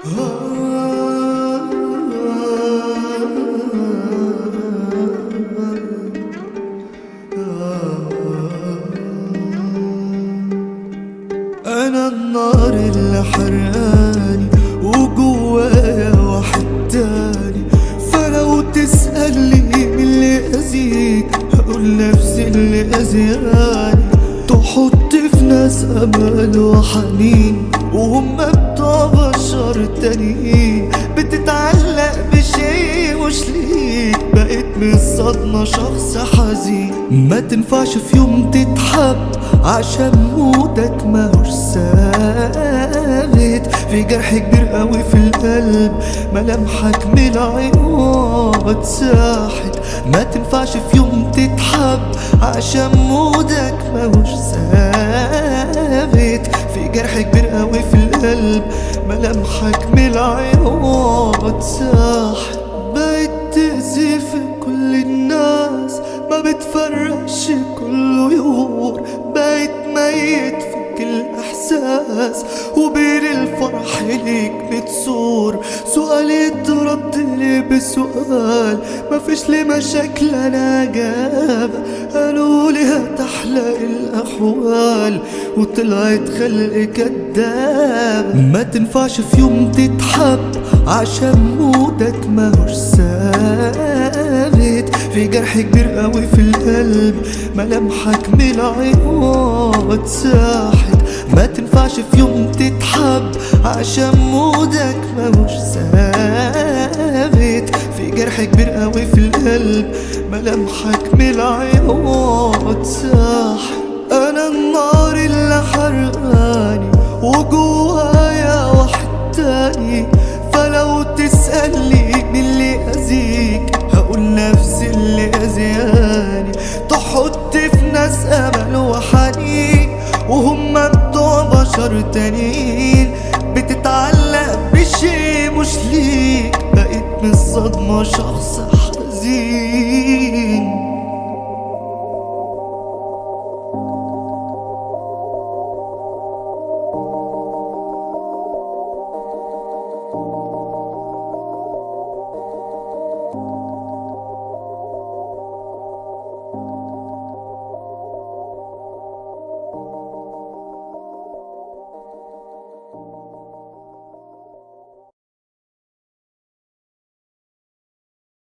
انا النار اللي حرقاني وجوايا واحد تاني فلو تسألني مين اللي اذيك هقول نفسي اللي اذياني تحط في ناس امل وحنين وهم بتوع بشر تانيين بتتعلق بشي مش ليك بقيت من الصدمة شخص حزين ما تنفعش في يوم تتحب عشان مودك ماهوش ثابت في جرح كبير قوي في القلب ملامحك من العيون ساحت ما تنفعش في يوم تتحب عشان مودك ماهوش ثابت في جرح كبير قوي في القلب ملامحك من العيون ساحت بقيت تأذي في كل الناس ما بتفرقش كله يغور بقيت ميت فيك الإحساس وبين الفرح ليك بتصور سؤال يترد لي بسؤال مفيش لي مشاكل أنا إجابة قالوا لي هتحلى الأحوال وطلعت خلق كداب ما تنفعش في يوم تتحب عشان مودك ماهوش ثابت في جرح كبير قوي في القلب ملامحك من العيون ساحت ما تنفعش في يوم تتحب عشان مودك ماهوش ثابت في جرح كبير قوي في القلب ملامحك من العيون ساحت انا النار اللي حرقاني وجوايا واحد تاني فلو تسألني مين اللي أذيك هقول نفسي اللي أذياني تحط في ناس أمل وحنين وهم بتوع بشر تانيين بتتعلق بشي مش ليك بقيت من الصدمة شخص